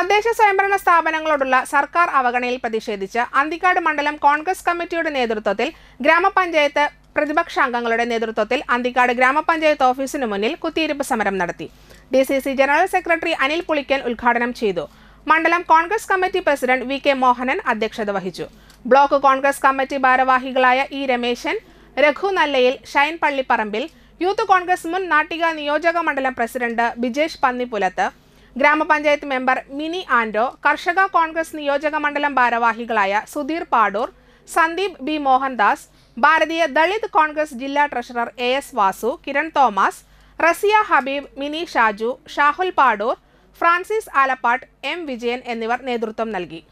തദ്ദേശ സ്വയംഭരണ സ്ഥാപനങ്ങളോടുള്ള സർക്കാർ അവഗണനയിൽ പ്രതിഷേധിച്ച് അന്തിക്കാട് മണ്ഡലം കോൺഗ്രസ് കമ്മിറ്റിയുടെ നേതൃത്വത്തിൽ ഗ്രാമപഞ്ചായത്ത് പ്രതിപക്ഷാംഗങ്ങളുടെ നേതൃത്വത്തിൽ അന്തിക്കാട് ഗ്രാമപഞ്ചായത്ത് ഓഫീസിനു മുന്നിൽ കുത്തിയിരിപ്പ് സമരം നടത്തി D C C general secretary Anil Pulikkal ഉദ്ഘാടനം ചെയ്തു മണ്ഡലം Congress committee president V K Mohanan അധ്യക്ഷത വഹിച്ചു ബ്ലോക്ക് കോൺഗ്രസ് കമ്മിറ്റി ഭാരവാഹികളായ E Ramesan Raghu Nallayil Shine Pallipparambil youth Congress മുൻ നാട്ടിക നിയോജക മണ്ഡലം പ്രസിഡന്റ് ബിജേഷ് പന്നിപ്പുലത്ത് ഗ്രാമപഞ്ചായത്ത് മെമ്പർ മിനി ആൻഡോ കർഷക കോൺഗ്രസ് നിയോജക മണ്ഡലം ഭാരവാഹികളായ സുധീർ പാടൂർ സന്ദീപ് ബി മോഹൻദാസ് ഭാരതീയ ദളിത് കോൺഗ്രസ് ജില്ലാ treasurer A S Vasu Kiran Thomas Raziya Habeeb Mini Shaju Shahul Padoor Francis Alappatt M Vijayan എന്നിവർ നേതൃത്വം നൽകി